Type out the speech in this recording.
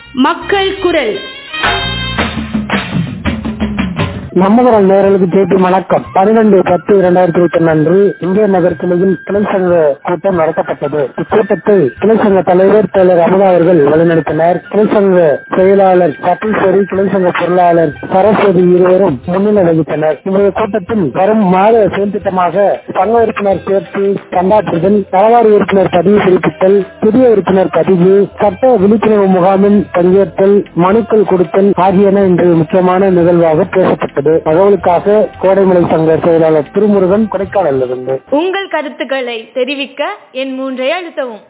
மக்கள் குரல் நம்மகுரல் நேரலுக்கு தேதி வணக்கம் பன்னிரண்டு பத்து இரண்டாயிரத்தி இருபத்தி ஒன்று அன்று இந்திய நகர் கிளையில் கிளை சங்க கூட்டம் நடத்தப்பட்டது இக்கூட்டத்தை கிளை சங்க தலைவர் தலைவர் அமுதா அவர்கள் வழிநடத்தினர் கிளை சங்க செயலாளர் கபில்ஸ்வரி கிளை சங்க பொருளாளர் சரஸ்வதி இருவரும் முன்னிலை வகித்தனர் இன்றைய கூட்டத்தில் வரும் மாத செயல் திட்டமாக சங்க உறுப்பினர் சேர்த்து கண்டாற்றுதல் தலவாரி உறுப்பினர் பதிவு புதுப்பித்தல் புதிய உறுப்பினர் பதிவு சட்ட விழிப்புணர்வு முகாமில் பங்கேற்றல் மனுக்கள் கொடுத்தல் ஆகியன இன்று முக்கியமான நிகழ்வாக பேசப்பட்டது தகவலுக்காக கோடைமலை சங்க செயலாளர் திருமுருகன் கொடைக்கானலிருந்து உங்கள் கருத்துக்களை தெரிவிக்க என் மூன்றை அழுத்தவும்